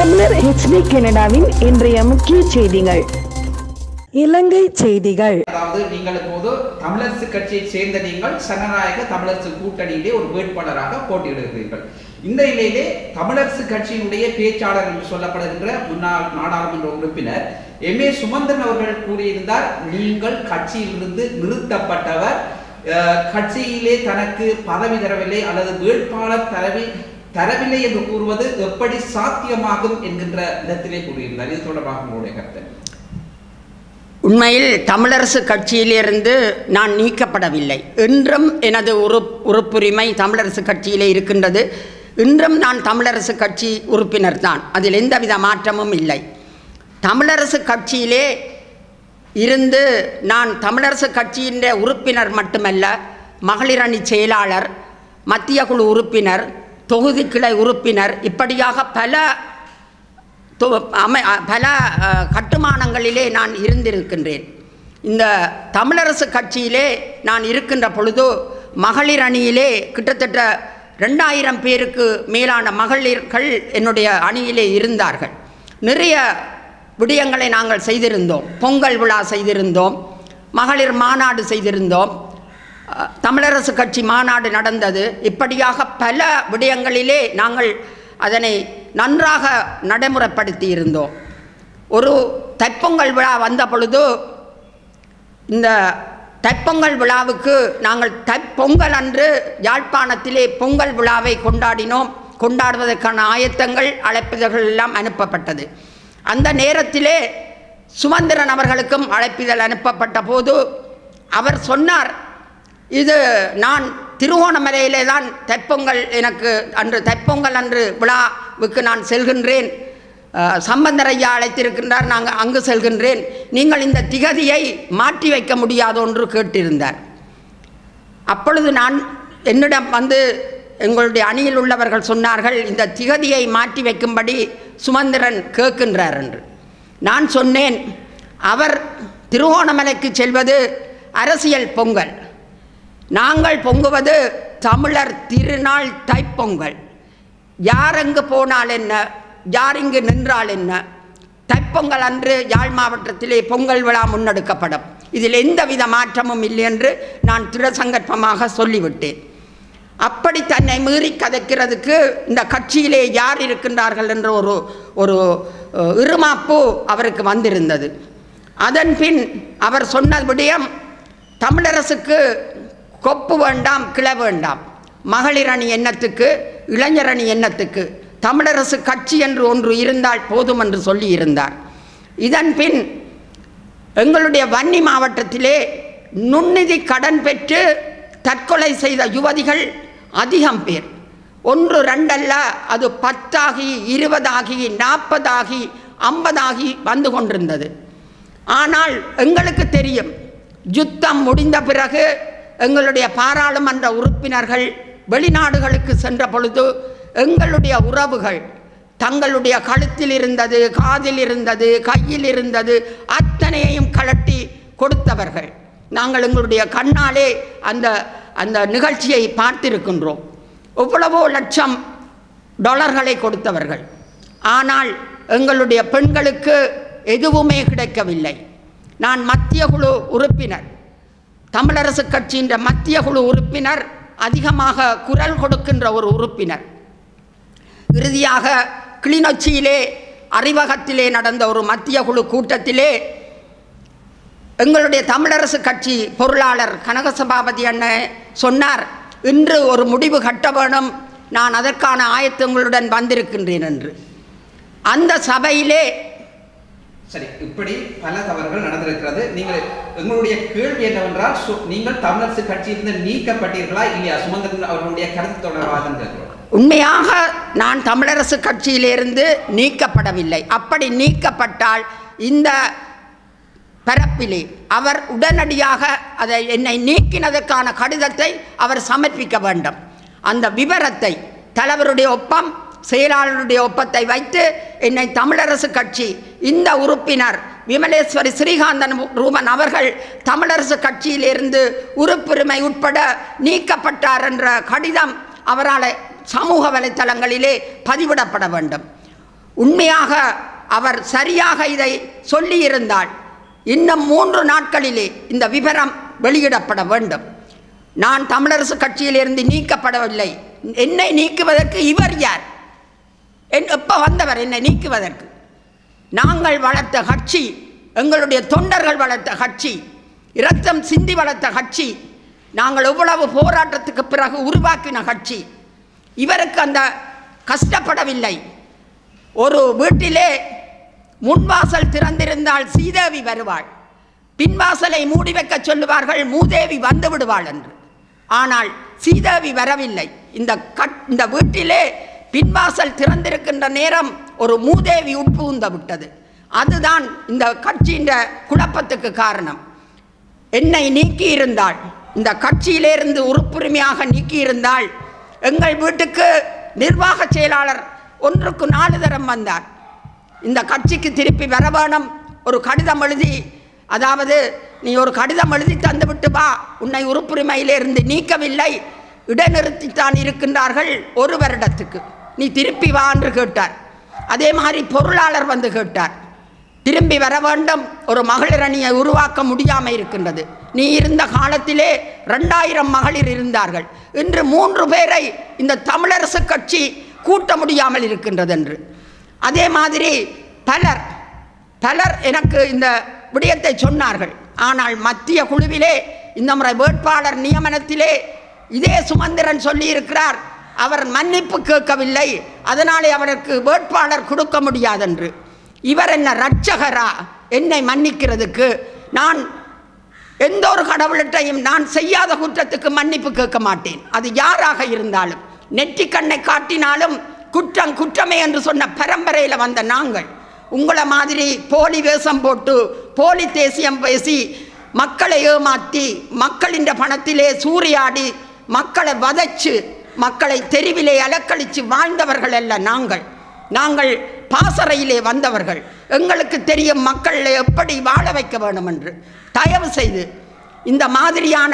தமிழர் ஹெச்டி கனடாவின் இன்றைய முக்கிய செய்திகள் இலங்கை செய்திகள் அதாவது நீங்கள் இப்போது தமிழரசு கட்சியை சேர்ந்த நீங்கள் சனநாயக தமிழரசு கூட்டணியிலே ஒரு வேட்பாளராக போட்டியிடுகிறீர்கள் இந்த நிலையிலே தமிழரசு கட்சியினுடைய பேச்சாளர் என்று சொல்லப்படுகின்ற முன்னாள் நாடாளுமன்ற உறுப்பினர் எம் ஏ சுமந்திரன் அவர்கள் கூறியிருந்தார் நீங்கள் கட்சியிலிருந்து நிறுத்தப்பட்டவர் அஹ், கட்சியிலே தனக்கு பதவி தரவில்லை அல்லது வேட்பாளர் தரவி தரவில்லை என்று கூறுவது எப்படி சாத்தியமாகும் என்கின்ற இடத்திலே கூறியிருந்தார் இது தொடர்பாக உங்களுடைய கருத்து உண்மையில் தமிழரசு கட்சியிலிருந்து நான் நீக்கப்படவில்லை இன்றும் எனது உறுப் உறுப்புரிமை தமிழரசு கட்சியிலே இருக்கின்றது இன்றும் நான் தமிழரசு கட்சி உறுப்பினர் தான் அதில் எந்தவித மாற்றமும் இல்லை தமிழரசு கட்சியிலே இருந்து நான் தமிழரசு கட்சியின் உறுப்பினர் மட்டுமல்ல மகளிர் அணி செயலாளர் மத்திய குழு உறுப்பினர் தொகுதி கிளை உறுப்பினர் இப்படியாக பல தொ- அமை அ- பல அ, கட்டுமானங்களிலே நான் இருந்திருக்கின்றேன் இந்த தமிழரசு கட்சியிலே நான் இருக்கின்ற பொழுது மகளிர் அணியிலே கிட்டத்தட்ட ரெண்டாயிரம் பேருக்கு மேலான மகளிர்கள் என்னுடைய அணியிலே இருந்தார்கள் நிறைய விடயங்களை நாங்கள் செய்திருந்தோம் பொங்கல் விழா செய்திருந்தோம் மகளிர் மாநாடு செய்திருந்தோம் அ, தமிழரசு கட்சி மாநாடு நடந்தது இப்படியாக பல விடயங்களிலே நாங்கள் அதனை நன்றாக நடைமுறைப்படுத்தி இருந்தோம் ஒரு தைப்பொங்கல் விழா வந்த பொழுது இந்த தைப்பொங்கல் விழாவுக்கு நாங்கள் தைப்பொங்கல் அன்று யாழ்ப்பாணத்திலே பொங்கல் விழாவை கொண்டாடினோம் கொண்டாடுவதற்கான ஆயத்தங்கள் அழைப்பிதழ்கள் எல்லாம் அனுப்பப்பட்டது அந்த நேரத்திலே சுமந்திரன் அவர்களுக்கும் அழைப்பிதழ் அனுப்பப்பட்ட போது அவர் சொன்னார் இது நான் திருவோணமலையிலே தான் தைப்பொங்கல் எனக்கு அன்று தைப்பொங்கல் அன்று விழாவுக்கு நான் செல்கின்றேன் அஹ், சம்பந்தர் ஐயா அழைத்திருக்கின்றார் நாங்கள் அங்கு செல்கின்றேன் நீங்கள் இந்த திகதியை மாற்றி வைக்க முடியாதோ என்று கேட்டிருந்தார் அப்பொழுது நான் என்னிடம் வந்து எங்களுடைய அணியில் உள்ளவர்கள் சொன்னார்கள் இந்த திகதியை மாற்றி வைக்கும்படி சுமந்திரன் கேட்கின்றார் என்று நான் சொன்னேன் அவர் திருவோணமலைக்கு செல்வது அரசியல் பொங்கல் நாங்கள் பொங்குவது தமிழர் திருநாள் தைப்பொங்கல் யார் எங்கு போனால் என்ன யார் இங்கு நின்றால் என்ன தைப்பொங்கல் அன்று யாழ் மாவட்டத்திலே பொங்கல் விழா முன்னெடுக்கப்படும் இதில் எந்தவித மாற்றமும் இல்லை என்று நான் திடசங்கற்பமாக சொல்லிவிட்டேன் அப்படி தன்னை மீறி கதைக்கிறதுக்கு இந்த கட்சியிலே யார் இருக்கின்றார்கள் என்ற ஒரு ஒரு அஹ், இருமாப்பு அவருக்கு வந்திருந்தது அதன் பின் அவர் சொன்ன விடயம் தமிழரசுக்கு கொப்பு வேண்டாம் கிள வேண்டாம் மகளிர் அணி எண்ணத்துக்கு இளைஞர் அணி எண்ணத்துக்கு தமிழரசு கட்சி என்று ஒன்று இருந்தால் போதும் என்று சொல்லி இருந்தார் இதன் பின் எங்களுடைய வன்னி மாவட்டத்திலே நுண்ணிதி கடன் பெற்று தற்கொலை செய்த யுவதிகள் அதிகம் பேர் ஒன்று ரெண்டல்ல அது பத்தாகி இருபதாகி நாற்பதாகி ஐம்பதாகி வந்து கொண்டிருந்தது ஆனால் எங்களுக்கு தெரியும் யுத்தம் முடிந்த பிறகு எங்களுடைய பாராளுமன்ற உறுப்பினர்கள் வெளிநாடுகளுக்கு சென்ற பொழுது எங்களுடைய உறவுகள் தங்களுடைய கழுத்தில் இருந்தது காதில் இருந்தது கையில் இருந்தது அத்தனையையும் கலட்டி கொடுத்தவர்கள் நாங்கள் எங்களுடைய கண்ணாலே அந்த அந்த நிகழ்ச்சியை பார்த்திருக்கின்றோம் எவ்வளவோ லட்சம் டாலர்களை கொடுத்தவர்கள் ஆனால் எங்களுடைய பெண்களுக்கு எதுவுமே கிடைக்கவில்லை நான் மத்திய குழு உறுப்பினர் தமிழரசு கட்சியின் மத்திய குழு உறுப்பினர் அதிகமாக குரல் கொடுக்கின்ற ஒரு உறுப்பினர் இறுதியாக கிளிநொச்சியிலே அறிவகத்திலே நடந்த ஒரு மத்திய குழு கூட்டத்திலே எங்களுடைய தமிழரசு கட்சி பொருளாளர் கனகசபாபதி அண்ணன் சொன்னார் இன்று ஒரு முடிவு கட்ட வேணும் நான் அதற்கான ஆயத்தங்களுடன் வந்திருக்கின்றேன் என்று அந்த சபையிலே சரி இப்படி பல தவறுகள் நடந்திருக்கிறது நீங்கள் எங்களுடைய கேள்வி என்னவென்றால் சு- நீங்கள் தமிழரசு கட்சியிலிருந்து நீக்கப்பட்டீர்களா இல்லையா சுமந்திரன் அவர்களுடைய கருத்து தொடர்பாக தான் கேட்கிறோம் உண்மையாக நான் தமிழரசு கட்சியிலிருந்து நீக்கப்படவில்லை அப்படி நீக்கப்பட்டால் இந்த பரப்பிலே அவர் உடனடியாக அதை என்னை நீக்கினதற்கான கடிதத்தை அவர் சமர்ப்பிக்க வேண்டும் அந்த விவரத்தை தலைவருடைய ஒப்பம் செயலாளருடைய ஒப்பத்தை வைத்து என்னை தமிழரசு கட்சி இந்த உறுப்பினர் விமலேஸ்வரி ஸ்ரீகாந்தன் ரூபன் அவர்கள் தமிழரசு கட்சியிலிருந்து உறுப்புரிமை உட்பட நீக்கப்பட்டார் என்ற கடிதம் அவரால் சமூக வலைத்தளங்களிலே பதிவிடப்பட வேண்டும் உண்மையாக அவர் சரியாக இதை சொல்லியிருந்தால் இன்னும் மூன்று நாட்களிலே இந்த விவரம் வெளியிடப்பட வேண்டும் நான் தமிழரசு கட்சியிலிருந்து நீக்கப்படவில்லை என்னை நீக்குவதற்கு இவர் யார் என் எப்போ வந்தவர் என்னை நீக்குவதற்கு நாங்கள் வளர்த்த கட்சி எங்களுடைய தொண்டர்கள் வளர்த்த கட்சி இரத்தம் சிந்தி வளர்த்த கட்சி நாங்கள் எவ்வளவு போராட்டத்துக்கு பிறகு உருவாக்கின கட்சி இவருக்கு அந்த கஷ்டப்படவில்லை ஒரு வீட்டிலே முன்வாசல் திறந்திருந்தால் சீதேவி வருவாள் பின்வாசலை மூடி வைக்க சொல்லுவார்கள் மூதேவி வந்து விடுவாள் என்று ஆனால் சீதேவி வரவில்லை இந்த கட் இந்த வீட்டிலே பின்வாசல் திறந்திருக்கின்ற நேரம் ஒரு மூதேவி உட்புகுந்த விட்டது அதுதான் இந்த கட்சியின் குழப்பத்துக்கு காரணம் என்னை நீக்கி இருந்தால் இந்த கட்சியிலிருந்து உறுப்புரிமையாக நீக்கி இருந்தால் எங்கள் வீட்டுக்கு நிர்வாக செயலாளர் ஒன்றுக்கு நாலு தரம் வந்தார் இந்த கட்சிக்கு திருப்பி வர வேணும் ஒரு கடிதம் எழுதி அதாவது நீ ஒரு கடிதம் எழுதி தந்துவிட்டு வா உன்னை உறுப்புரிமையிலிருந்து நீக்கவில்லை இடைநிறுத்தித்தான் இருக்கின்றார்கள் ஒரு வருடத்துக்கு நீ திருப்பி வா என்று கேட்டார் அதே மாதிரி பொருளாளர் வந்து கேட்டார் திரும்பி வர வேண்டும் ஒரு மகளிர் அணியை உருவாக்க முடியாமல் இருக்கின்றது நீ இருந்த காலத்திலே ரெண்டாயிரம் மகளிர் இருந்தார்கள் இன்று மூன்று பேரை இந்த தமிழரசு கட்சி கூட்ட முடியாமல் இருக்கின்றது என்று அதே மாதிரி பலர் பலர் எனக்கு இந்த விடயத்தை சொன்னார்கள் ஆனால் மத்திய குழுவிலே இந்த முறை வேட்பாளர் நியமனத்திலே இதே சுமந்திரன் சொல்லியிருக்கிறார் அவர் மன்னிப்பு கேட்கவில்லை அதனாலே அவருக்கு வேட்பாளர் கொடுக்க முடியாதென்று இவர் என்ன ரட்சகரா என்னை மன்னிக்கிறதுக்கு நான் எந்த ஒரு கடவுள்கிட்டையும் நான் செய்யாத குற்றத்துக்கு மன்னிப்பு கேட்க மாட்டேன் அது யாராக இருந்தாலும் நெற்றி கண்ணை காட்டினாலும் குற்றம் குற்றமே என்று சொன்ன பரம்பரையில் வந்த நாங்கள் உங்களை மாதிரி போலி வேஷம் போட்டு போலி தேசியம் பேசி மக்களை ஏமாற்றி மக்களின் பணத்திலே சூறையாடி மக்களை வதைச்சு மக்களை தெருவிலே அலக்களித்து வாழ்ந்தவர்கள் அல்ல நாங்கள் நாங்கள் பாசறையிலே வந்தவர்கள் எங்களுக்கு தெரியும் மக்களை எப்படி வாழ வைக்க வேண்டும் என்று தயவு செய்து இந்த மாதிரியான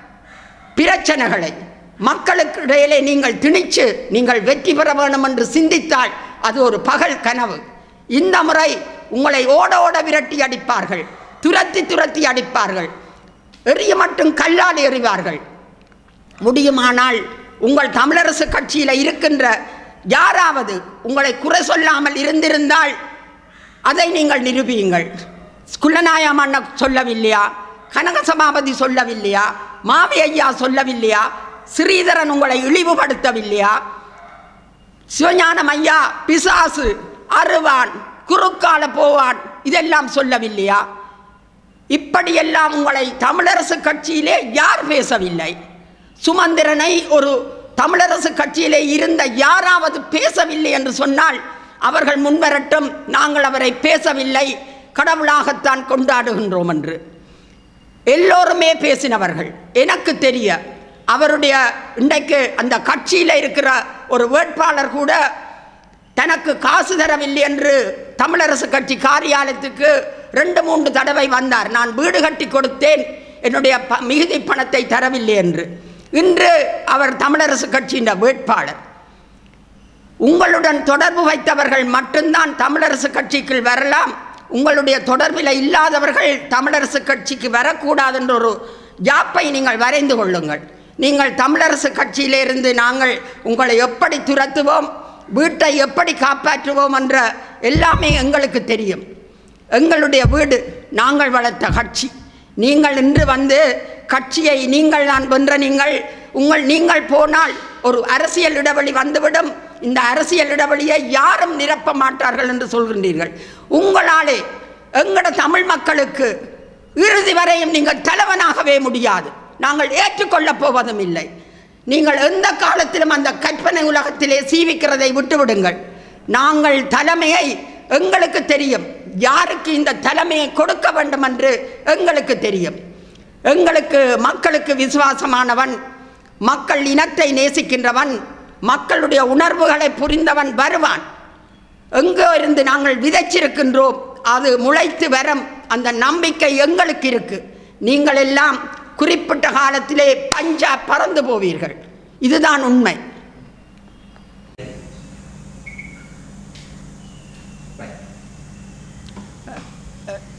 பிரச்சனைகளை மக்களுக்கு இடையிலே நீங்கள் திணிச்சு நீங்கள் வெற்றி பெற வேண்டும் என்று சிந்தித்தால் அது ஒரு பகல் கனவு இந்த முறை உங்களை ஓட ஓட விரட்டி அடிப்பார்கள் துரத்தி துரத்தி அடிப்பார்கள் எறிய மட்டும் கல்லால் எறிவார்கள் முடியுமானால் உங்கள் தமிழரசு கட்சியில் இருக்கின்ற யாராவது உங்களை குறை சொல்லாமல் இருந்திருந்தால் அதை நீங்கள் நிரூபியுங்கள் குலநாயா மன்ன சொல்லவில்லையா கனக சபாபதி சொல்லவில்லையா மாவி ஐயா சொல்லவில்லையா ஸ்ரீதரன் உங்களை இழிவுபடுத்தவில்லையா சிவஞானம் ஐயா பிசாசு அருவான் குறுக்கால போவான் இதெல்லாம் சொல்லவில்லையா இப்படியெல்லாம் உங்களை தமிழரசு கட்சியிலே யார் பேசவில்லை சுமந்திரனை ஒரு தமிழரசு கட்சியிலே இருந்த யாராவது பேசவில்லை என்று சொன்னால் அவர்கள் முன்வரட்டும் நாங்கள் அவரை பேசவில்லை கடவுளாகத்தான் கொண்டாடுகின்றோம் என்று எல்லோருமே பேசினவர்கள் எனக்கு தெரிய அவருடைய இன்றைக்கு அந்த கட்சியில் இருக்கிற ஒரு வேட்பாளர் கூட தனக்கு காசு தரவில்லை என்று தமிழரசு கட்சி காரியாலயத்துக்கு ரெண்டு மூன்று தடவை வந்தார் நான் வீடு கட்டி கொடுத்தேன் என்னுடைய ப மிகுதி பணத்தை தரவில்லை என்று இன்று அவர் தமிழரசு கட்சியின் வேட்பாளர் உங்களுடன் தொடர்பு வைத்தவர்கள் மட்டும்தான் தமிழரசு கட்சிக்குள் வரலாம் உங்களுடைய தொடர்பில் இல்லாதவர்கள் தமிழரசு கட்சிக்கு வரக்கூடாது என்ற ஒரு ஜாப்பை நீங்கள் வரைந்து கொள்ளுங்கள் நீங்கள் தமிழரசு கட்சியிலிருந்து நாங்கள் உங்களை எப்படி துரத்துவோம் வீட்டை எப்படி காப்பாற்றுவோம் என்ற எல்லாமே எங்களுக்கு தெரியும் எங்களுடைய வீடு நாங்கள் வளர்த்த கட்சி நீங்கள் இன்று வந்து கட்சியை நீங்கள் நான் வென்ற நீங்கள் உங்கள் நீங்கள் போனால் ஒரு அரசியல் இடைவெளி வந்துவிடும் இந்த அரசியல் இடைவெளியை யாரும் நிரப்ப மாட்டார்கள் என்று சொல்கின்றீர்கள் உங்களாலே எங்கட தமிழ் மக்களுக்கு இறுதி வரையும் நீங்கள் தலைவனாகவே முடியாது நாங்கள் ஏற்றுக்கொள்ளப் போவதும் இல்லை நீங்கள் எந்த காலத்திலும் அந்த கற்பனை உலகத்திலே சீவிக்கிறதை விட்டுவிடுங்கள் நாங்கள் தலைமையை எங்களுக்கு தெரியும் யாருக்கு இந்த தலைமையை கொடுக்க வேண்டும் என்று எங்களுக்கு தெரியும் எங்களுக்கு மக்களுக்கு விசுவாசமானவன் மக்கள் இனத்தை நேசிக்கின்றவன் மக்களுடைய உணர்வுகளை புரிந்தவன் வருவான் எங்கோ இருந்து நாங்கள் விதைச்சிருக்கின்றோம் அது முளைத்து வரும் அந்த நம்பிக்கை எங்களுக்கு இருக்கு நீங்கள் எல்லாம் குறிப்பிட்ட காலத்திலே பஞ்சா பறந்து போவீர்கள் இதுதான் உண்மை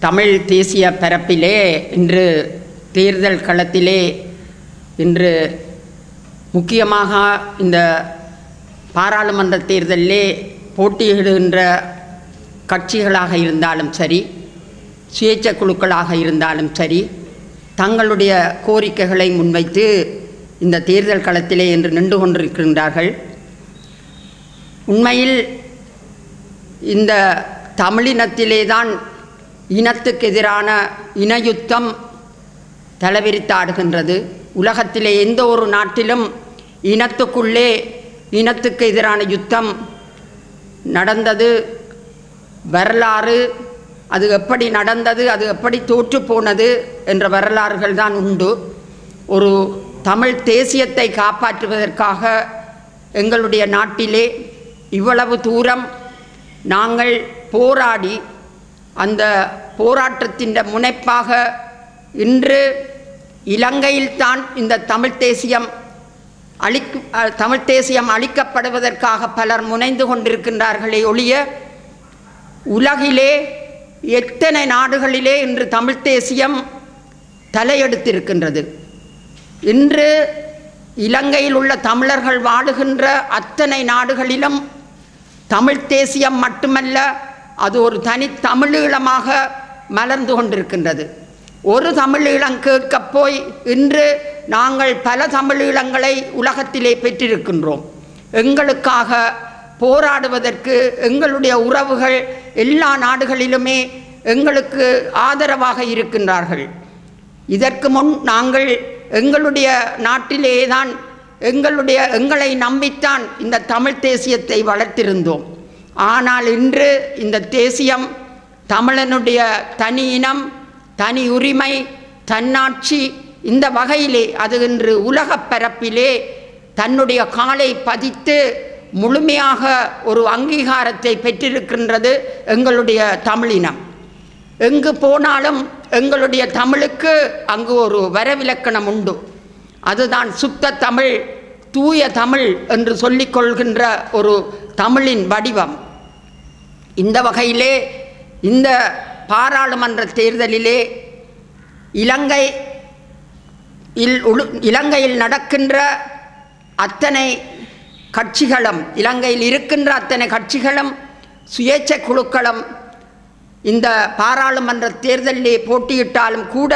தமிழ் தேசிய பரப்பிலே இன்று தேர்தல் களத்திலே இன்று முக்கியமாக இந்த பாராளுமன்ற தேர்தலிலே போட்டியிடுகின்ற கட்சிகளாக இருந்தாலும் சரி சுயேட்சை குழுக்களாக இருந்தாலும் சரி தங்களுடைய கோரிக்கைகளை முன்வைத்து இந்த தேர்தல் களத்திலே இன்று நின்று கொண்டிருக்கின்றார்கள் உண்மையில் இந்த தமிழினத்திலே தான் இனத்துக்கு எதிரான இனயுத்தம் தலைவிரித்தாடுகின்றது உலகத்திலே எந்த ஒரு நாட்டிலும் இனத்துக்குள்ளே இனத்துக்கு எதிரான யுத்தம் நடந்தது வரலாறு அது எப்படி நடந்தது அது எப்படி தோற்று போனது என்ற வரலாறுகள் தான் உண்டு ஒரு தமிழ் தேசியத்தை காப்பாற்றுவதற்காக எங்களுடைய நாட்டிலே இவ்வளவு தூரம் நாங்கள் போராடி அந்த போராட்டத்தின் முனைப்பாக இன்று இலங்கையில்தான் இந்த தமிழ் தேசியம் அழிக்கு அஹ், தமிழ் தேசியம் அழிக்கப்படுவதற்காக பலர் முனைந்து கொண்டிருக்கின்றார்களே ஒழிய உலகிலே எத்தனை நாடுகளிலே இன்று தமிழ் தேசியம் தலையெடுத்திருக்கின்றது இன்று இலங்கையில் உள்ள தமிழர்கள் வாழுகின்ற அத்தனை நாடுகளிலும் தமிழ் தேசியம் மட்டுமல்ல அது ஒரு தனி தமிழீழமாக மலர்ந்து கொண்டிருக்கின்றது ஒரு தமிழீழம் கேட்கப் போய் இன்று நாங்கள் பல தமிழீழங்களை உலகத்திலே பெற்றிருக்கின்றோம் எங்களுக்காக போராடுவதற்கு எங்களுடைய உறவுகள் எல்லா நாடுகளிலுமே எங்களுக்கு ஆதரவாக இருக்கின்றார்கள் இதற்கு முன் நாங்கள் எங்களுடைய நாட்டிலே தான் எங்களுடைய எங்களை நம்பித்தான் இந்த தமிழ் தேசியத்தை வளர்த்திருந்தோம் ஆனால் இன்று இந்த தேசியம் தமிழனுடைய தனி இனம் தனி உரிமை தன்னாட்சி இந்த வகையிலே அது இன்று உலகப் பரப்பிலே தன்னுடைய காலை பதித்து முழுமையாக ஒரு அங்கீகாரத்தை பெற்றிருக்கின்றது எங்களுடைய தமிழினம் எங்கு போனாலும் எங்களுடைய தமிழுக்கு அங்கு ஒரு வரவிலக்கணம் உண்டு அதுதான் சுத்த தமிழ் தூய தமிழ் என்று சொல்லிக் கொள்கின்ற ஒரு தமிழின் வடிவம் இந்த வகையிலே இந்த பாராளுமன்ற தேர்தலிலே இலங்கை இல் உளு இலங்கையில் நடக்கின்ற அத்தனை கட்சிகளும் இலங்கையில் இருக்கின்ற அத்தனை கட்சிகளும் சுயேட்சை குழுக்களும் இந்த பாராளுமன்ற தேர்தலிலே போட்டியிட்டாலும் கூட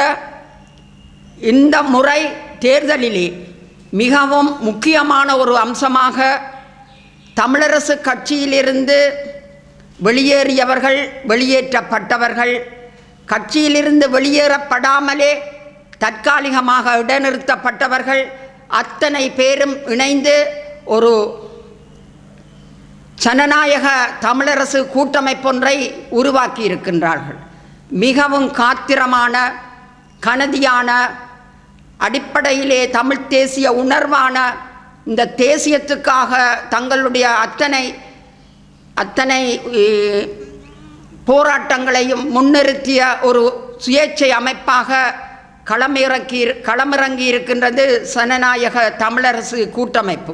இந்த முறை தேர்தலிலே மிகவும் முக்கியமான ஒரு அம்சமாக தமிழரசு கட்சியிலிருந்து வெளியேறியவர்கள் வெளியேற்றப்பட்டவர்கள் கட்சியிலிருந்து வெளியேறப்படாமலே தற்காலிகமாக இடைநிறுத்தப்பட்டவர்கள் அத்தனை பேரும் இணைந்து ஒரு ஜனநாயக தமிழரசு கூட்டமைப்பொன்றை உருவாக்கி இருக்கின்றார்கள் மிகவும் காத்திரமான கனதியான அடிப்படையிலே தமிழ் தேசிய உணர்வான இந்த தேசியத்துக்காக தங்களுடைய அத்தனை அத்தனை eh, போராட்டங்களையும் முன்னிறுத்திய ஒரு சுயேட்சை அமைப்பாக களமிறக்கி களமிறங்கி இருக்கின்றது சனநாயக தமிழரசு கூட்டமைப்பு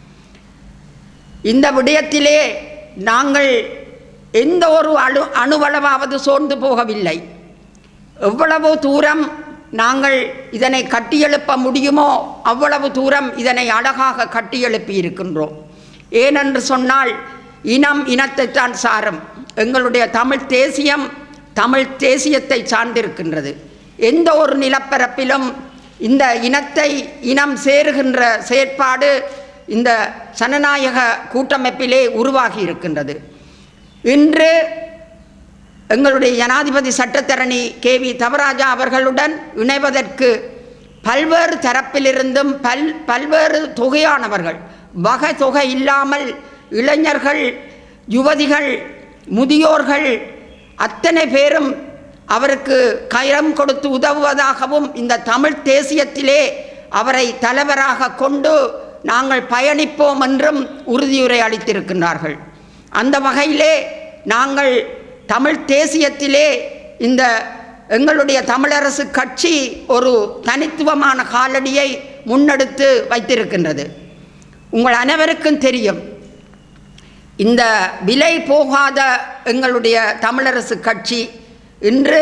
இந்த விடயத்திலே நாங்கள் எந்த ஒரு அணு அணுவளவாவது சோர்ந்து போகவில்லை எவ்வளவு தூரம் நாங்கள் இதனை கட்டியெழுப்ப முடியுமோ அவ்வளவு தூரம் இதனை அழகாக கட்டியெழுப்பி இருக்கின்றோம் ஏனென்று சொன்னால் இனம் இனத்தைத்தான் சாரும் எங்களுடைய தமிழ் தேசியம் தமிழ் தேசியத்தை சார்ந்திருக்கின்றது எந்த ஒரு நிலப்பரப்பிலும் இந்த இனத்தை இனம் சேருகின்ற செயற்பாடு இந்த ஜனநாயக கூட்டமைப்பிலே உருவாகி இருக்கின்றது இன்று எங்களுடைய ஜனாதிபதி சட்டத்தரணி கே வி தவராஜா அவர்களுடன் இணைவதற்கு பல்வேறு தரப்பிலிருந்தும் பல் பல்வேறு தொகையானவர்கள் வகை தொகை இல்லாமல் இளைஞர்கள் யுவதிகள் முதியோர்கள் அத்தனை பேரும் அவருக்கு கயம் கொடுத்து உதவுவதாகவும் இந்த தமிழ் தேசியத்திலே அவரை தலைவராக கொண்டு நாங்கள் பயணிப்போம் என்றும் உறுதியுரை அளித்திருக்கின்றார்கள் அந்த வகையிலே நாங்கள் தமிழ் தேசியத்திலே இந்த எங்களுடைய தமிழரசு கட்சி ஒரு தனித்துவமான காலடியை முன்னெடுத்து வைத்திருக்கின்றது உங்கள் அனைவருக்கும் தெரியும் இந்த விலை போகாத எங்களுடைய தமிழரசு கட்சி இன்று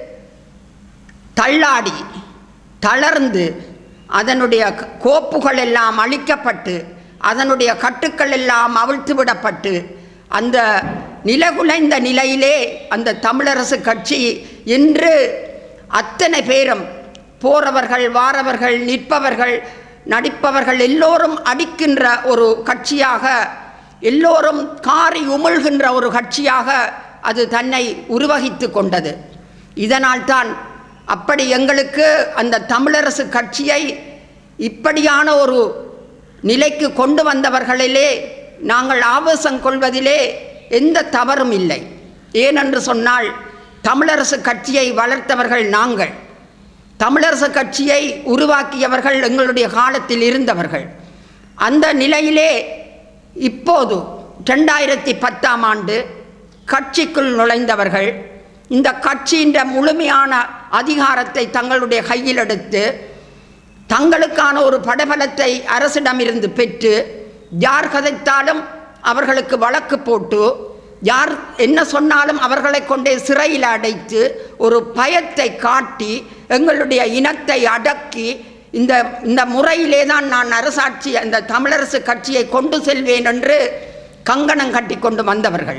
தள்ளாடி தளர்ந்து அதனுடைய க- கோப்புகள் எல்லாம் அழிக்கப்பட்டு அதனுடைய கட்டுக்கள் எல்லாம் அவிழ்த்து விடப்பட்டு அந்த நிலகுலைந்த நிலையிலே அந்த தமிழரசு கட்சி இன்று அத்தனை பேரும் போறவர்கள் வாரவர்கள் நிற்பவர்கள் நடிப்பவர்கள் எல்லோரும் அடிக்கின்ற ஒரு கட்சியாக எல்லோரும் காரி உமிழ்கின்ற ஒரு கட்சியாக அது தன்னை உருவகித்து கொண்டது இதனால்தான் அப்படி எங்களுக்கு அந்த தமிழரசு கட்சியை இப்படியான ஒரு நிலைக்கு கொண்டு வந்தவர்களிலே நாங்கள் ஆவேசம் கொள்வதிலே எந்த தவறும் இல்லை ஏனென்று சொன்னால் தமிழரசு கட்சியை வளர்த்தவர்கள் நாங்கள் தமிழரசு கட்சியை உருவாக்கியவர்கள் எங்களுடைய காலத்தில் இருந்தவர்கள் அந்த நிலையிலே இப்போது ரெண்டாயிரத்தி பத்தாம் ஆண்டு கட்சிக்குள் நுழைந்தவர்கள் இந்த கட்சியின் முழுமையான அதிகாரத்தை தங்களுடைய கையில் எடுத்து தங்களுக்கான ஒரு படபலத்தை அரசிடமிருந்து பெற்று யார் கதைத்தாலும் அவர்களுக்கு வழக்கு போட்டு யார் என்ன சொன்னாலும் அவர்களை கொண்டே சிறையில் அடைத்து ஒரு பயத்தை காட்டி எங்களுடைய இனத்தை அடக்கி இந்த இந்த முறையிலே தான் நான் அரசாட்சி அந்த தமிழரசு கட்சியை கொண்டு செல்வேன் என்று கங்கணம் கட்டி கொண்டு வந்தவர்கள்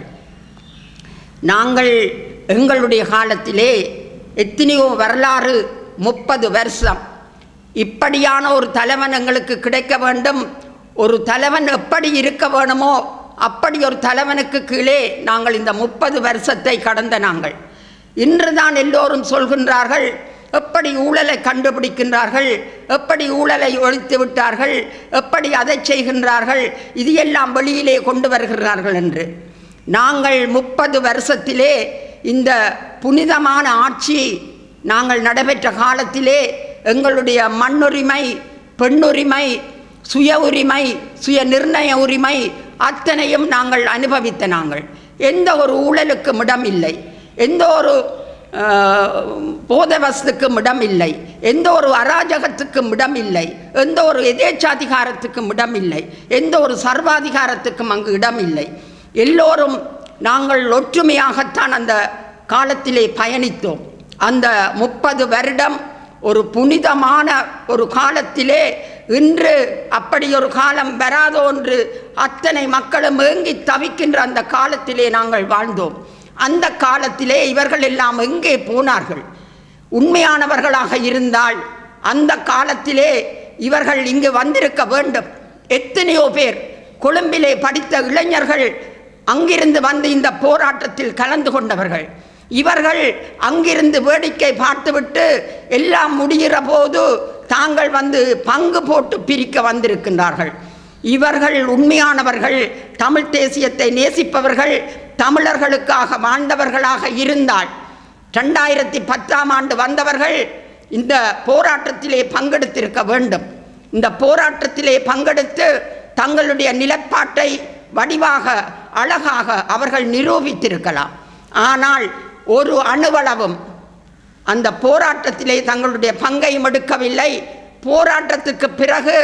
நாங்கள் எங்களுடைய காலத்திலே எத்தனையோ வரலாறு முப்பது வருஷம் இப்படியான ஒரு தலைவன் எங்களுக்கு கிடைக்க வேண்டும் ஒரு தலைவன் எப்படி இருக்க வேணுமோ அப்படி ஒரு தலைவனுக்கு கீழே நாங்கள் இந்த முப்பது வருஷத்தை கடந்த நாங்கள் இன்றுதான் எல்லோரும் சொல்கின்றார்கள் எப்படி ஊழலை கண்டுபிடிக்கின்றார்கள் எப்படி ஊழலை ஒழித்து விட்டார்கள் எப்படி அதை செய்கின்றார்கள் இது எல்லாம் வெளியிலே கொண்டு வருகிறார்கள் என்று நாங்கள் முப்பது வருஷத்திலே இந்த புனிதமான ஆட்சி நாங்கள் நடைபெற்ற காலத்திலே எங்களுடைய மண்ணுரிமை பெண்ணுரிமை சுய உரிமை சுய நிர்ணய உரிமை அத்தனையும் நாங்கள் அனுபவித்த நாங்கள் எந்த ஒரு ஊழலுக்கும் இடம் இல்லை எந்த ஒரு போதவஸ்துக்கும் இடம் இல்லை எந்த ஒரு அராஜகத்துக்கும் இடம் இல்லை எந்த ஒரு எதேச்சாதிகாரத்துக்கும் இடம் இல்லை எந்த ஒரு சர்வாதிகாரத்துக்கும் அங்கு இடம் இல்லை எல்லோரும் நாங்கள் ஒற்றுமையாகத்தான் அந்த காலத்திலே பயணித்தோம் அந்த முப்பது வருடம் ஒரு புனிதமான ஒரு காலத்திலே இன்று அப்படி ஒரு காலம் வராதோ என்று அத்தனை மக்களும் ஏங்கி தவிக்கின்ற அந்த காலத்திலே நாங்கள் வாழ்ந்தோம் அந்த காலத்திலே இவர்கள் எல்லாம் எங்கே போனார்கள் உண்மையானவர்களாக இருந்தால் அந்த காலத்திலே இவர்கள் இங்கு வந்திருக்க வேண்டும் எத்தனையோ பேர் கொழும்பிலே படித்த இளைஞர்கள் அங்கிருந்து வந்து இந்த போராட்டத்தில் கலந்து கொண்டவர்கள் இவர்கள் அங்கிருந்து வேடிக்கை பார்த்துவிட்டு எல்லாம் முடிகிற போது தாங்கள் வந்து பங்கு போட்டு பிரிக்க வந்திருக்கின்றார்கள் இவர்கள் உண்மையானவர்கள் தமிழ் தேசியத்தை நேசிப்பவர்கள் தமிழர்களுக்காக வாழ்ந்தவர்களாக இருந்தால் ரெண்டாயிரத்தி பத்தாம் ஆண்டு வந்தவர்கள் இந்த போராட்டத்திலே பங்கெடுத்திருக்க வேண்டும் இந்த போராட்டத்திலே பங்கெடுத்து தங்களுடைய நிலப்பாட்டை வடிவாக அழகாக அவர்கள் நிரூபித்திருக்கலாம் ஆனால் ஒரு அணுவளவும் அந்த போராட்டத்திலே தங்களுடைய பங்கையும் எடுக்கவில்லை போராட்டத்துக்கு பிறகு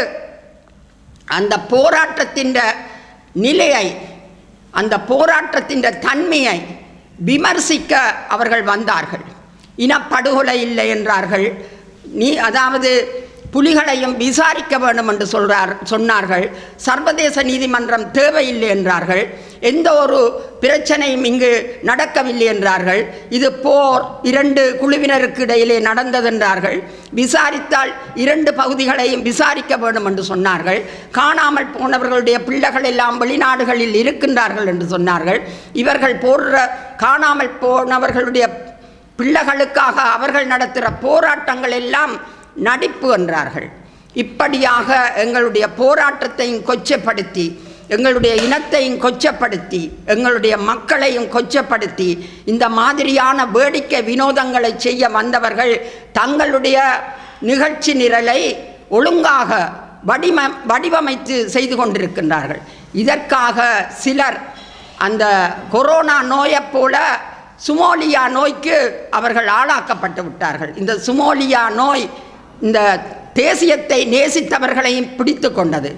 அந்த போராட்டத்தின் நிலையை அந்த போராட்டத்தின் தன்மையை விமர்சிக்க அவர்கள் வந்தார்கள் இனப்படுகொலை இல்லை என்றார்கள் நீ அதாவது புலிகளையும் விசாரிக்க வேண்டும் என்று சொல்றார் சொன்னார்கள் சர்வதேச நீதிமன்றம் தேவையில்லை என்றார்கள் எந்த ஒரு பிரச்சனையும் இங்கு நடக்கவில்லை என்றார்கள் இது போர் இரண்டு குழுவினருக்கு இடையிலே நடந்தது என்றார்கள் விசாரித்தால் இரண்டு பகுதிகளையும் விசாரிக்க வேண்டும் என்று சொன்னார்கள் காணாமல் போனவர்களுடைய பிள்ளைகள் எல்லாம் வெளிநாடுகளில் இருக்கின்றார்கள் என்று சொன்னார்கள் இவர்கள் போடுற காணாமல் போனவர்களுடைய பிள்ளைகளுக்காக அவர்கள் நடத்துகிற போராட்டங்கள் எல்லாம் நடிப்பு என்றார்கள் இப்படியாக எங்களுடைய போராட்டத்தையும் கொச்சப்படுத்தி எங்களுடைய இனத்தையும் கொச்சப்படுத்தி எங்களுடைய மக்களையும் கொச்சப்படுத்தி இந்த மாதிரியான வேடிக்கை வினோதங்களை செய்ய வந்தவர்கள் தங்களுடைய நிகழ்ச்சி நிரலை ஒழுங்காக வடிவ வடிவமைத்து செய்து கொண்டிருக்கின்றார்கள் இதற்காக சிலர் அந்த கொரோனா நோயைப் போல சுமோலியா நோய்க்கு அவர்கள் ஆளாக்கப்பட்டு விட்டார்கள் இந்த சுமோலியா நோய் இந்த தேசியத்தை நேசித்தவர்களையும் பிடித்து கொண்டது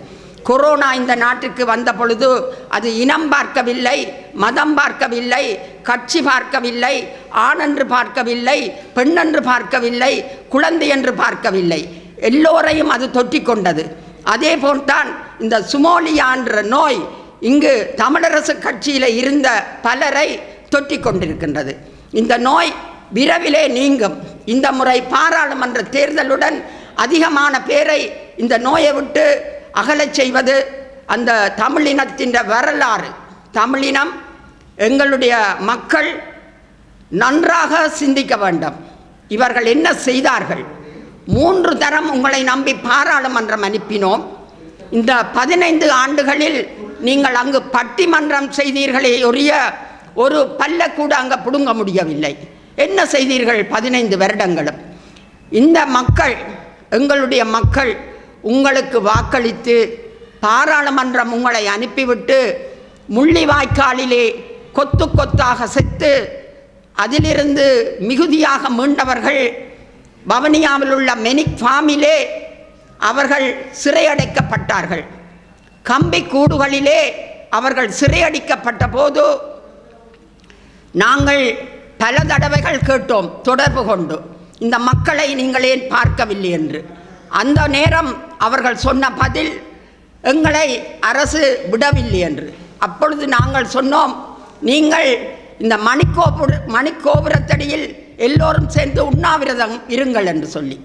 கொரோனா இந்த நாட்டுக்கு வந்த பொழுது அது இனம் பார்க்கவில்லை மதம் பார்க்கவில்லை கட்சி பார்க்கவில்லை ஆணென்று பார்க்கவில்லை பெண்ணென்று பார்க்கவில்லை குழந்தை என்று பார்க்கவில்லை எல்லோரையும் அது தொற்றிக் கொண்டது அதே போல்தான் இந்த சுமோலியா என்ற நோய் இங்கு தமிழரசு கட்சியில் இருந்த பலரை தொற்றிக் கொண்டிருக்கின்றது இந்த நோய் விரைவிலே நீங்கும் இந்த முறை பாராளுமன்ற தேர்தலுடன் அதிகமான பேரை இந்த நோயை விட்டு அகலச் செய்வது அந்த தமிழினத்தின் வரலாறு தமிழினம் எங்களுடைய மக்கள் நன்றாக சிந்திக்க வேண்டும் இவர்கள் என்ன செய்தார்கள் மூன்று தரம் உங்களை நம்பி பாராளுமன்றம் அனுப்பினோம் இந்த பதினைந்து ஆண்டுகளில் நீங்கள் அங்கு பட்டிமன்றம் செய்தீர்களே ஒழிய ஒரு பல்ல கூட அங்கே பிடுங்க முடியவில்லை என்ன செய்தீர்கள் பதினைந்து வருடங்களும் இந்த மக்கள் எங்களுடைய மக்கள் உங்களுக்கு வாக்களித்து பாராளுமன்றம் உங்களை அனுப்பிவிட்டு முள்ளிவாய்க்காலிலே கொத்து கொத்தாக செத்து அதிலிருந்து மிகுதியாக மீண்டவர்கள் பவனியாவில் உள்ள மெனிக் ஃபார்மிலே அவர்கள் சிறையடைக்கப்பட்டார்கள் கம்பி கூடுகளிலே அவர்கள் சிறையடிக்கப்பட்ட போது நாங்கள் பல தடவைகள் கேட்டோம் தொடர்பு கொண்டு இந்த மக்களை நீங்கள் ஏன் பார்க்கவில்லை என்று அந்த நேரம் அவர்கள் சொன்ன பதில் எங்களை அரசு விடவில்லை என்று அப்பொழுது நாங்கள் சொன்னோம் நீங்கள் இந்த மணிக்கோபுர மணிக்கோபுரத்தடியில் எல்லோரும் சேர்ந்து உண்ணாவிரதம் இருங்கள் என்று சொல்லி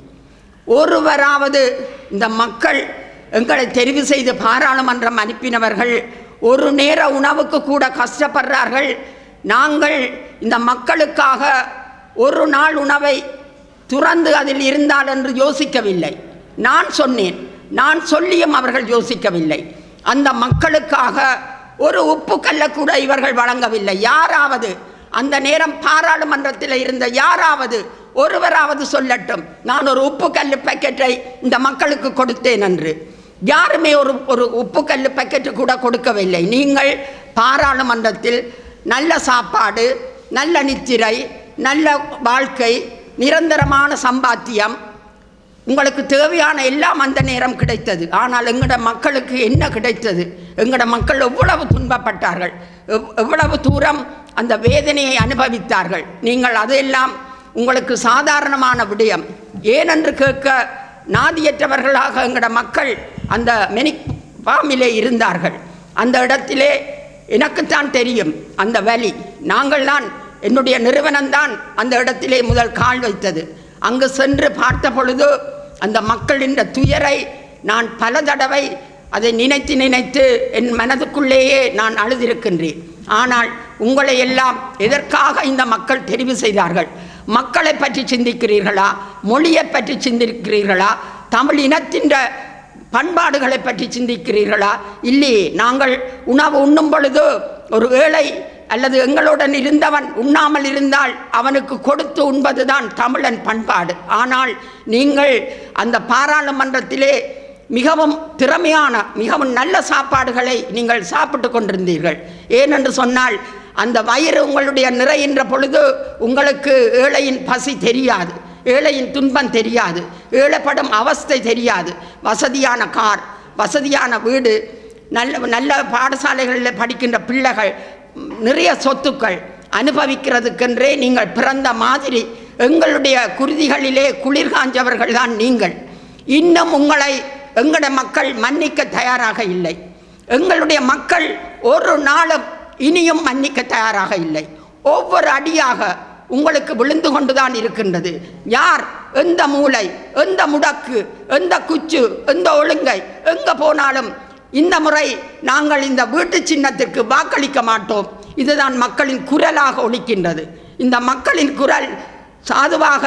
ஒருவராவது இந்த மக்கள் எங்களை தெரிவு செய்து பாராளுமன்றம் அனுப்பினவர்கள் ஒரு நேர உணவுக்கு கூட கஷ்டப்படுறார்கள் நாங்கள் இந்த மக்களுக்காக ஒரு நாள் உணவை துறந்து அதில் இருந்தால் என்று யோசிக்கவில்லை நான் சொன்னேன் நான் சொல்லியும் அவர்கள் யோசிக்கவில்லை அந்த மக்களுக்காக ஒரு உப்பு கல்ல கூட இவர்கள் வழங்கவில்லை யாராவது அந்த நேரம் பாராளுமன்றத்தில் இருந்த யாராவது ஒருவராவது சொல்லட்டும் நான் ஒரு உப்பு கல்லு பாக்கெட்டை இந்த மக்களுக்கு கொடுத்தேன் என்று யாருமே ஒரு ஒரு உப்பு கல்லு பாக்கெட்டு கூட கொடுக்கவில்லை நீங்கள் பாராளுமன்றத்தில் நல்ல சாப்பாடு நல்ல நித்திரை நல்ல வாழ்க்கை நிரந்தரமான சம்பாத்தியம் உங்களுக்கு தேவையான எல்லாம் அந்த நேரம் கிடைத்தது ஆனால் எங்கட மக்களுக்கு என்ன கிடைத்தது எங்கட மக்கள் எவ்வளவு துன்பப்பட்டார்கள் எவ்- எவ்வளவு தூரம் அந்த வேதனையை அனுபவித்தார்கள் நீங்கள் அதையெல்லாம் உங்களுக்கு சாதாரணமான விடயம் ஏனென்று கேட்க நாதியற்றவர்களாக எங்கட மக்கள் அந்த மெனிக் ஃபார்மிலே இருந்தார்கள் அந்த இடத்திலே எனக்குத்தான் தெரியும் அந்த வலி நாங்கள் தான் என்னுடைய நிறுவனம்தான் அந்த இடத்திலே முதல் கால் வைத்தது அங்கு சென்று பார்த்த பொழுது அந்த மக்களின் துயரை நான் பல தடவை அதை நினைத்து நினைத்து என் மனதுக்குள்ளேயே நான் அழுதிருக்கின்றேன் ஆனால் உங்களை எல்லாம் எதற்காக இந்த மக்கள் தெரிவு செய்தார்கள் மக்களை பற்றி சிந்திக்கிறீர்களா மொழியை பற்றி சிந்திக்கிறீர்களா தமிழ் இனத்தின் பண்பாடுகளை பற்றி சிந்திக்கிறீர்களா இல்லையே நாங்கள் உணவு உண்ணும் பொழுது ஒரு ஏழை அல்லது எங்களுடன் இருந்தவன் உண்ணாமல் இருந்தால் அவனுக்கு கொடுத்து உண்பதுதான் தமிழன் பண்பாடு ஆனால் நீங்கள் அந்த பாராளுமன்றத்திலே மிகவும் திறமையான மிகவும் நல்ல சாப்பாடுகளை நீங்கள் சாப்பிட்டு கொண்டிருந்தீர்கள் ஏனென்று சொன்னால் அந்த வயிறு உங்களுடைய நிறைகின்ற பொழுது உங்களுக்கு ஏழையின் பசி தெரியாது ஏழையின் துன்பம் தெரியாது ஏழைப்படும் அவஸ்தை தெரியாது வசதியான கார் வசதியான வீடு நல்ல நல்ல பாடசாலைகளில் படிக்கின்ற பிள்ளைகள் ம், நிறைய சொத்துக்கள் அனுபவிக்கிறதுக்கென்றே நீங்கள் பிறந்த மாதிரி எங்களுடைய குருதிகளிலே குளிர் காஞ்சவர்கள் தான் நீங்கள் இன்னும் உங்களை எங்கட மக்கள் மன்னிக்க தயாராக இல்லை எங்களுடைய மக்கள் ஒரு நாளும் இனியும் மன்னிக்க தயாராக இல்லை ஒவ்வொரு அடியாக உங்களுக்கு விழுந்து கொண்டுதான் இருக்கின்றது யார் எந்த மூளை எந்த முடக்கு எந்த குச்சு எந்த ஒழுங்கை எங்க போனாலும் இந்த முறை நாங்கள் இந்த வீட்டு சின்னத்திற்கு வாக்களிக்க மாட்டோம் இதுதான் மக்களின் குரலாக ஒலிக்கின்றது இந்த மக்களின் குரல் சாதுவாக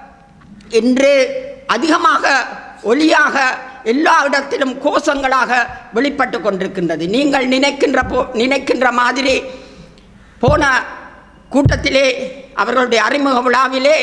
என்று அதிகமாக ஒளியாக எல்லா இடத்திலும் கோஷங்களாக வெளிப்பட்டு கொண்டிருக்கின்றது நீங்கள் நினைக்கின்ற போ நினைக்கின்ற மாதிரி போன கூட்டத்திலே அவர்களுடைய அறிமுக விழாவிலே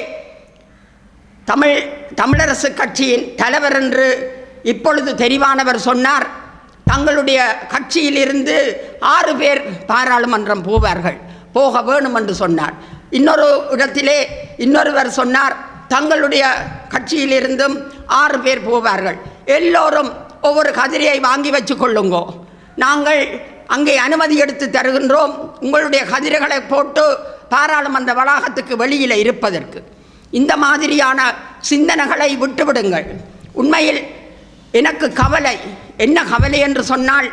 தமிழ் தமிழரசு கட்சியின் தலைவர் என்று இப்பொழுது தெரிவானவர் சொன்னார் தங்களுடைய கட்சியிலிருந்து ஆறு பேர் பாராளுமன்றம் போவார்கள் போக வேணும் என்று சொன்னார் இன்னொரு இடத்திலே இன்னொருவர் சொன்னார் தங்களுடைய கட்சியிலிருந்தும் ஆறு பேர் போவார்கள் எல்லோரும் ஒவ்வொரு கதிரையை வாங்கி வச்சு கொள்ளுங்கோ நாங்கள் அங்கே அனுமதி எடுத்து தருகின்றோம் உங்களுடைய கதிரைகளை போட்டு பாராளுமன்ற வளாகத்துக்கு வெளியில் இருப்பதற்கு இந்த மாதிரியான சிந்தனைகளை விட்டுவிடுங்கள் உண்மையில் எனக்கு கவலை என்ன கவலை என்று சொன்னால்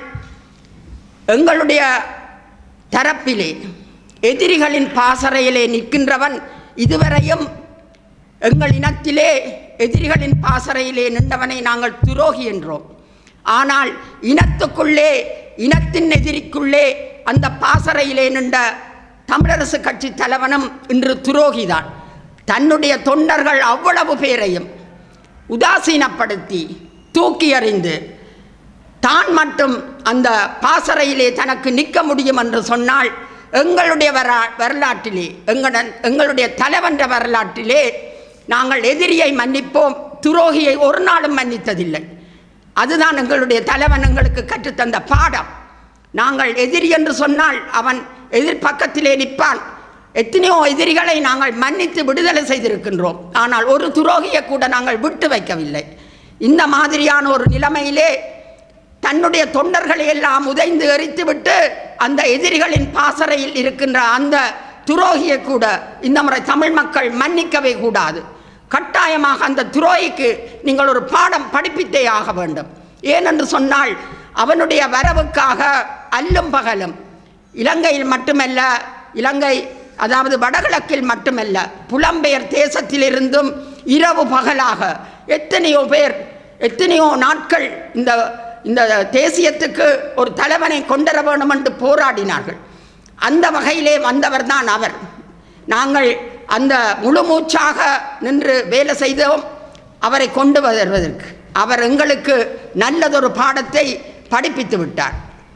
எங்களுடைய தரப்பிலே எதிரிகளின் பாசறையிலே நிற்கின்றவன் இதுவரையும் எங்கள் இனத்திலே எதிரிகளின் பாசறையிலே நின்றவனை நாங்கள் துரோகி என்றோம் ஆனால் இனத்துக்குள்ளே இனத்தின் எதிரிக்குள்ளே அந்த பாசறையிலே நின்ற தமிழரசு கட்சி தலைவனும் இன்று துரோகிதான் தன்னுடைய தொண்டர்கள் அவ்வளவு பேரையும் உதாசீனப்படுத்தி தூக்கி எறிந்து தான் மட்டும் அந்த பாசறையிலே தனக்கு நிற்க முடியும் என்று சொன்னால் எங்களுடைய வரா வரலாற்றிலே எங்களுடன் எங்களுடைய தலைவன்ற வரலாற்றிலே நாங்கள் எதிரியை மன்னிப்போம் துரோகியை ஒரு நாளும் மன்னித்ததில்லை அதுதான் எங்களுடைய தலைவன் எங்களுக்கு கற்றுத்தந்த பாடம் நாங்கள் எதிரி என்று சொன்னால் அவன் எதிர்பக்கத்திலே நிற்பான் எத்தனையோ எதிரிகளை நாங்கள் மன்னித்து விடுதலை செய்திருக்கின்றோம் ஆனால் ஒரு துரோகியை கூட நாங்கள் விட்டு வைக்கவில்லை இந்த மாதிரியான ஒரு நிலைமையிலே தன்னுடைய தொண்டர்களை எல்லாம் உதைந்து எரித்துவிட்டு அந்த எதிரிகளின் பாசறையில் இருக்கின்ற அந்த துரோகியை கூட இந்த முறை தமிழ் மக்கள் மன்னிக்கவே கூடாது கட்டாயமாக அந்த துரோகிக்கு நீங்கள் ஒரு பாடம் படிப்பித்தே ஆக வேண்டும் ஏனென்று சொன்னால் அவனுடைய வரவுக்காக அல்லும் பகலும் இலங்கையில் மட்டுமல்ல இலங்கை அதாவது வடகிழக்கில் மட்டுமல்ல புலம்பெயர் தேசத்திலிருந்தும் இரவு பகலாக எத்தனையோ பேர் எத்தனையோ நாட்கள் இந்த இந்த தேசியத்துக்கு ஒரு தலைவனை கொண்டுவர வேண்டும் என்று போராடினார்கள் அந்த வகையிலே வந்தவர் தான் அவர் நாங்கள் அந்த முழு மூச்சாக நின்று வேலை செய்தோம் அவரை கொண்டு வருவதற்கு அவர் எங்களுக்கு நல்லதொரு பாடத்தை படிப்பித்து விட்டார்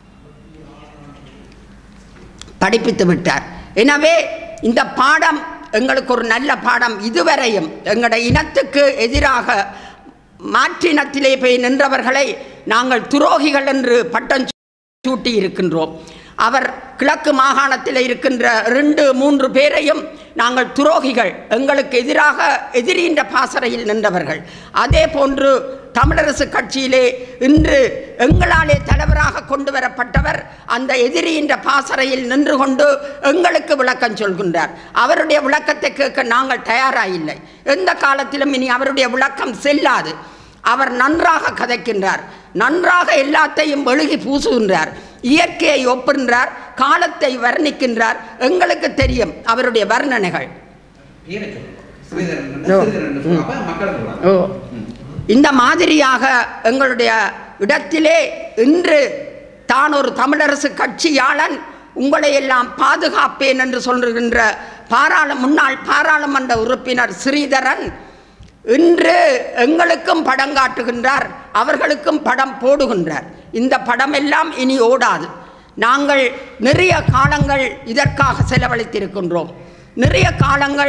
படிப்பித்து விட்டார் எனவே இந்த பாடம் எங்களுக்கு ஒரு நல்ல பாடம் இதுவரையும் எங்களுடைய இனத்துக்கு எதிராக மாற்றினத்திலே போய் நின்றவர்களை நாங்கள் துரோகிகள் என்று பட்டம் சூட்டி இருக்கின்றோம் அவர் கிழக்கு மாகாணத்தில் இருக்கின்ற ரெண்டு மூன்று பேரையும் நாங்கள் துரோகிகள் எங்களுக்கு எதிராக எதிரின்ற பாசறையில் நின்றவர்கள் அதே போன்று தமிழரசு கட்சியிலே இன்று எங்களாலே தலைவராக கொண்டு வரப்பட்டவர் அந்த எதிரின்ற பாசறையில் நின்று கொண்டு எங்களுக்கு விளக்கம் சொல்கின்றார் அவருடைய விளக்கத்தை கேட்க நாங்கள் தயாராயில்லை எந்த காலத்திலும் இனி அவருடைய விளக்கம் செல்லாது அவர் நன்றாக கதைக்கின்றார் நன்றாக எல்லாத்தையும் வெளுகி பூசுகின்றார் இயற்கையை ஒப்புகின்றார் காலத்தை வர்ணிக்கின்றார் எங்களுக்கு தெரியும் அவருடைய வர்ணனைகள் பேரை சொல்லுங்க. ஸ்ரீதரன் என்று, ஓ. ஸ்ரீதரன் என்று சொன்னா, அப்ப மக்களுக்கு விளங்கும். ஓ இந்த மாதிரியாக எங்களுடைய இடத்திலே இன்று தான் ஒரு தமிழரசு கட்சியாளன் உங்களை எல்லாம் பாதுகாப்பேன் என்று சொல்லுகின்ற பாராள முன்னாள் பாராளுமன்ற உறுப்பினர் ஸ்ரீதரன் இன்று எங்களுக்கும் படம் காட்டுகின்றார் அவர்களுக்கும் படம் போடுகின்றார் இந்த படம் எல்லாம் இனி ஓடாது நாங்கள் நிறைய காலங்கள் இதற்காக செலவழித்திருக்கின்றோம் நிறைய காலங்கள்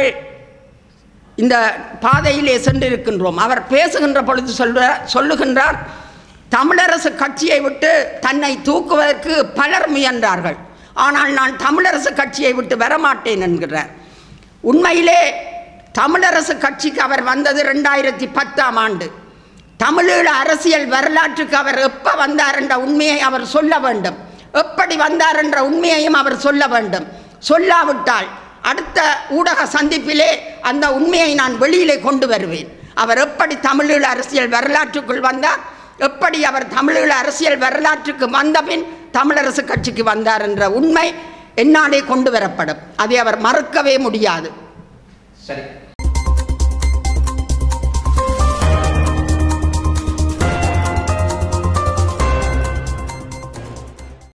இந்த பாதையிலே சென்றிருக்கின்றோம் அவர் பேசுகின்ற பொழுது சொல்ற சொல்லுகின்றார் தமிழரசு கட்சியை விட்டு தன்னை தூக்குவதற்கு பலர் முயன்றார்கள் ஆனால் நான் தமிழரசு கட்சியை விட்டு வரமாட்டேன் என்கிறார் உண்மையிலே தமிழரசு கட்சிக்கு அவர் வந்தது ரெண்டாயிரத்தி பத்தாம் ஆண்டு தமிழீழ அரசியல் வரலாற்றுக்கு அவர் எப்போ வந்தார் என்ற உண்மையை அவர் சொல்ல வேண்டும் எப்படி வந்தார் என்ற உண்மையையும் அவர் சொல்ல வேண்டும் சொல்லாவிட்டால் அடுத்த ஊடக சந்திப்பிலே அந்த உண்மையை நான் வெளியிலே கொண்டு வருவேன் அவர் எப்படி தமிழீழ அரசியல் வரலாற்றுக்குள் வந்தார் எப்படி அவர் தமிழீழ அரசியல் வரலாற்றுக்கு வந்தபின் தமிழரசு கட்சிக்கு வந்தார் என்ற உண்மை என்னாலே கொண்டு வரப்படும் அதை அவர் மறுக்கவே முடியாது சரி